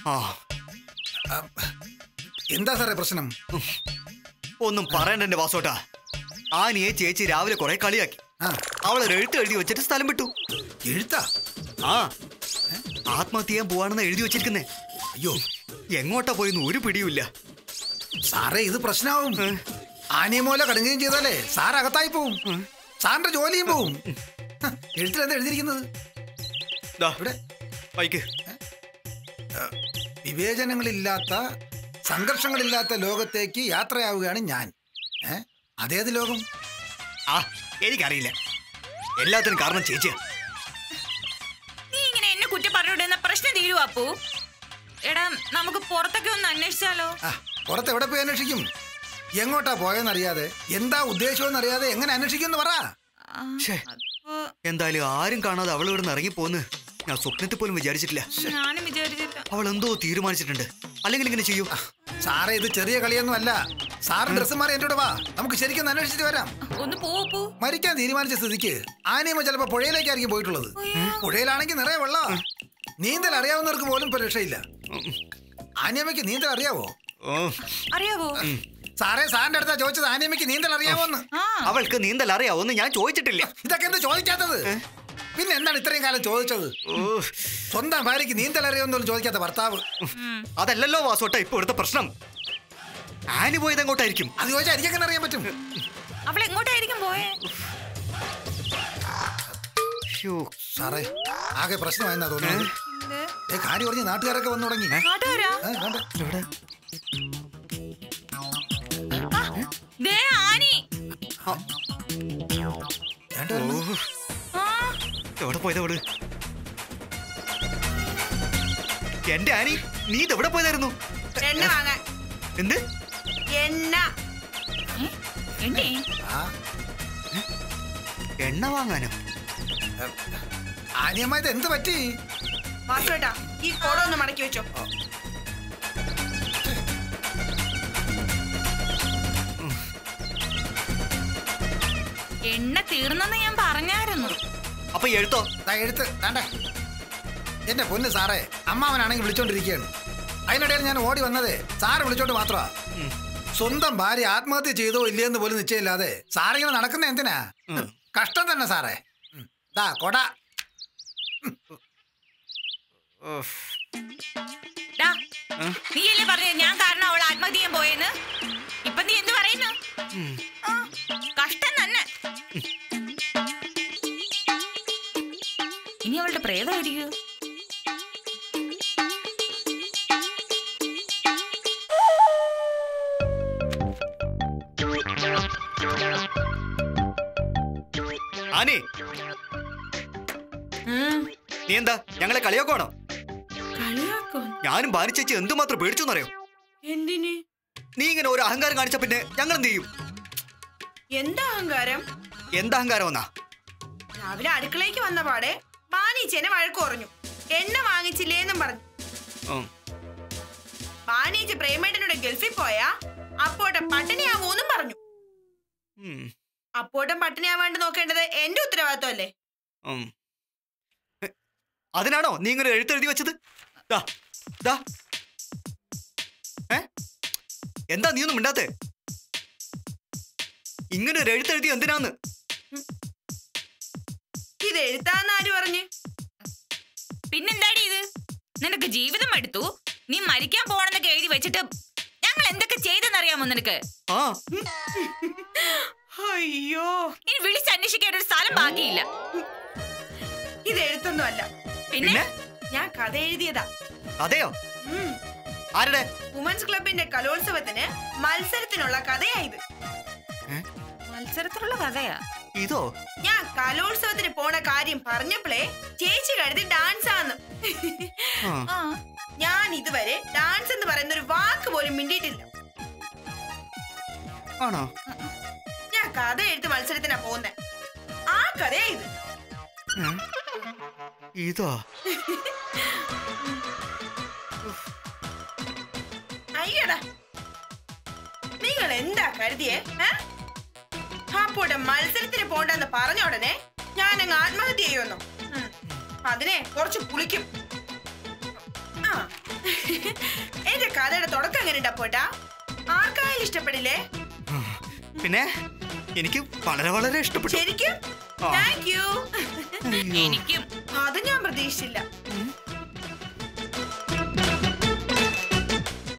ആ എന്താ സാറേ പ്രശ്നം ഒന്നും പറയണ്ട എന്റെ വാസോട്ടാ ആനിയെ ചേച്ചി രാവിലെ കുറെ കളിയാക്കി ആ അവളൊരു എഴുത്ത് എഴുതി വെച്ചിട്ട് സ്ഥലം വിട്ടു എഴുത്താ ആ ആത്മഹത്യ ചെയ്യാൻ പോവാണെന്ന് എഴുതി വെച്ചിരിക്കുന്നേ അയ്യോ എങ്ങോട്ടാ പോയെന്ന് ഒരു പിടിയുമില്ല സാറേ ഇത് പ്രശ്നമാവും ആനയമൂല കടുങ്ങുകയും ചെയ്താലേ സാർ അകത്തായി പോവും സാറിന്റെ ജോലിയും പോവും ഹ, എഴുത്തിലെന്താ എഴുതിയിരിക്കുന്നത് ദാ, ഇവിടെ വായിക്ക് വിവേചനങ്ങളില്ലാത്ത സംഘർഷങ്ങളില്ലാത്ത ലോകത്തേക്ക് യാത്രയാവുകയാണ് ഞാൻ ഏ അതേത് ലോകം ആ എനിക്കറിയില്ല എല്ലാത്തിനും കാരണം ചേച്ചിയാ നീ ഇങ്ങനെ എന്നെ കുറ്റം പറഞ്ഞുകൊണ്ടിരുന്ന പ്രശ്നം തീരുവാ അപ്പു എടാ നമുക്ക് പുറത്തൊക്കെ ഒന്ന് അന്വേഷിച്ചാലോ ആ പുറത്ത് എവിടെ പോയി അന്വേഷിക്കും എങ്ങോട്ടാ പോയെന്നറിയാതെ എന്താ ഉദ്ദേശമെന്നറിയാതെ എങ്ങനെ അന്വേഷിക്കുമെന്ന് പറ ആ, ശ്ശേ. അതിപ്പോ എന്തായാലും ആരും കാണാതെ അവൾ ഇവിടെ നിന്ന് ഇറങ്ങിപ്പോന്ന് ഞാൻ സ്വപ്നത്തിൽ പോലും വിചാരിച്ചിട്ടില്ല ഞാനും വിചാരിച്ചില്ല അവൾ എന്തോ തീരുമാനിച്ചിട്ടുണ്ട് അല്ലെങ്കിൽ ഇങ്ങനെ ചെയ്യൂ സാറേ ഇത് ചെറിയ കളിയൊന്നും അല്ല സാറിന് ഡ്രസ്സ് മാറി എൻ്റെ കൂടെ വാ നമുക്ക് ശരിക്കും ഒന്ന് അന്വേഷിച്ചിട്ട് വരാം ഒന്ന് പോ അപ്പു മരിക്കാൻ തീരുമാനിച്ച സ്ഥിതിക്ക് ആനയമ്മ ചിലപ്പോ പുഴയിലേക്കായിരിക്കും പോയിട്ടുള്ളത് പുഴയിലാണെങ്കിൽ നിറയെ വെള്ളം നീന്തൽ അറിയാവുന്നവർക്ക് പോലും ഇപ്പൊ രക്ഷയില്ല ആനയമ്മയ്ക്ക് നീന്തൽ അറിയാവോ ഓ അറിയാവോ സാറേ സാറിന്റെ അടുത്താ ചോദിച്ചത് ആനയമ്മയ്ക്ക് നീന്തൽ അറിയാവോന്ന് ആ അവൾക്ക് നീന്തൽ അറിയാവോന്ന് ഞാൻ ചോദിച്ചിട്ടില്ല ഇതൊക്കെ എന്താ ചോദിക്കാത്തത് പിന്നെ എന്താണ് ഇത്രയും കാലം ചോദിച്ചത് ഓ സ്വന്തം ഭാര്യയ്ക്ക് നീന്തൽ അറിയാവുന്നോലും ചോദിക്കാത്ത ഭർത്താവ് അതല്ലല്ലോ വാസോട്ട ഇപ്പൊ ഇവിടുത്തെ പ്രശ്നം ആനി പോയത് എങ്ങോട്ടായിരിക്കും അത് ചോദിച്ചാൽ എനിക്കെങ്ങനെ അറിയാൻ പറ്റും അവൾ എങ്ങോട്ടായിരിക്കും പോയേ ശ്ശോ. സാറേ ആകെ പ്രശ്നമായെന്നാ തോന്നുന്നത് എന്ത്? ഏ കാര്യം പറഞ്ഞ് നാട്ടുകാരൊക്കെ വന്നു തുടങ്ങി നാട്ടുകാരാ ഏ, വേണ്ട. എവിടെ? ദേ ആനി വേണ്ട ഓ, വരുന്നു. ആ എവിടെ പോയത് അവള് എന്റെ ആനി നീ ഇതെവിടെ പോയതായിരുന്നു എണ്ണ വാങ്ങാൻ എന്ത് എണ്ണ ഏ? എണ്ണേ ആ, എണ്ണ വാങ്ങാനോ ആനിയമ്മ ഇത് എന്ത് പറ്റി വാസുവേട്ടാ ഈ കുടം ഒന്ന് മടക്കി വെച്ചോ എണ്ണ തീർന്നെന്ന് ഞാൻ പറഞ്ഞായിരുന്നു അപ്പൊ എഴുത്തോ ദാ എഴുത്ത് വേണ്ടേ എന്റെ പൊന്ന് സാറേ അമ്മാവനാണെങ്കിൽ വിളിച്ചോണ്ടിരിക്കുകയാണ് അതിനിടയിൽ ഞാൻ ഓടി വന്നതേ സാറ് വിളിച്ചോണ്ട് മാത്രമാ സ്വന്തം ഭാര്യ ആത്മഹത്യ ചെയ്തോ ഇല്ലയെന്ന് പോലും നിശ്ചയമില്ലാതെ സാറിങ്ങനെ നടക്കുന്ന എന്തിനാ കഷ്ടം തന്നെ സാറേ ഉം. ദാ കൊട ഉഫ്. ഡാ, നീയല്ലേ പറഞ്ഞത് ഞാൻ കാരണം അവൾ ആത്മഹത്യ ചെയ്യാൻ പോയെന്ന് ഇപ്പൊ നീ എന്ത് പറയുന്നു ഉം. ആ, കഷ്ടം തന്നെ ഇനി അവളുടെ പ്രേതമായിരിക്കും ആനി നീ എന്താ ഞങ്ങളെ കളിയാക്കണോ കളിയാക്കോ ഞാനും ഭാനിച്ചേച്ചി എന്തുമാത്രം പേടിച്ചു എന്നറിയോ എന്തിന് നീ ഇങ്ങനെ ഒരു അഹങ്കാരം കാണിച്ച പിന്നെ ഞങ്ങൾ എന്ത് ചെയ്യും എന്താ അഹങ്കാരം എന്താ അഹങ്കാരം എന്നാ രാവിലെ അടുക്കളയ്ക്ക് വന്ന പാടെ ബാനീച്ചേനെ വഴക്ക് കുറഞ്ഞു എണ്ണ വാങ്ങിച്ചില്ലേന്നും പറഞ്ഞു ഉം. ബാനീച്ച് പ്രേമേട്ടനോട് ഗൾഫിൽ പോയാ അപ്പോട്ടൻ പട്ടിണിയാവൂന്നും പറഞ്ഞു ഉം. അപ്പോട്ടൻ പട്ടിണിയാവാണ്ട് നോക്കേണ്ടത് എന്റെ ഉത്തരവാദിത്വമല്ലേ ഉം. എ, അതിനാണോ നീ ഇങ്ങനെ എഴുത്തെഴുതി വെച്ചത് ദാ, ദാ. ഏ? എന്താ നീ ഒന്നും മിണ്ടാത്തെ ഇങ്ങനെ ഒരു എഴുത്തെഴുതി എന്തിനാന്ന് ഇത് എഴുത്താന്ന് ആര് പറഞ്ഞു പിന്നെന്താടി ഇത് നിനക്ക് ജീവിതം എടുത്തു നീ മരിക്കാൻ പോണെന്നൊക്കെ എഴുതി വെച്ചിട്ട് ഞങ്ങൾ എന്തൊക്കെ ചെയ്തെന്നറിയാമോ നിനക്ക് ആ അയ്യോ ഇനി വിളിച്ചന്വേഷിക്കാൻ ഒരു സ്ഥലം ബാക്കിയില്ല ഇത് എഴുത്തൊന്നും അല്ല പിന്നെ പിന്നെ ഞാൻ കഥ എഴുതിയതാ അതെയോ ഉം. ആരുടെ വുമൻസ് ക്ലബിന്റെ കലോത്സവത്തിന് മത്സരത്തിനുള്ള കഥയായത് മത്സരത്തിലുള്ള കഥയാ ഇതോ ഞാൻ കലോത്സവത്തിന് പോണ കാര്യം പറഞ്ഞപ്പോഴേ ചേച്ചി കരുതി ഡാൻസ് ആന്ന് ആ. ആ ഞാൻ ഇതുവരെ ഡാൻസ് എന്ന് പറയുന്ന ഒരു വാക്ക് പോലും മിണ്ടിയിട്ടില്ല ആണോ ഞാൻ കഥ എഴുത്ത് മത്സരത്തിനാ പോകുന്നെ ആ കഥയാ ഇത് ഉം. ഇതോ അയ്യടാ നിങ്ങൾ എന്താ കരുതിയേ ഏ? അപ്പോടെ മത്സരത്തിന് പോണ്ടെന്ന് പറഞ്ഞ ഉടനെ ഞാൻ അങ്ങ് ആത്മഹത്യ ചെയ്യുമെന്നോ ഉം. അതിനെ കുറച്ച് പുളിക്കും ആ എന്റെ കഥയുടെ തുടക്കം എങ്ങനെ പോട്ടാ ആർക്കായാലും ഇഷ്ടപ്പെടില്ലേ പിന്നെ എനിക്ക് വളരെ വളരെ ഇഷ്ടപ്പെട്ടു ശരിക്കും ആ. താങ്ക് യു എനിക്കും അത് ഞാൻ പ്രതീക്ഷിച്ചില്ല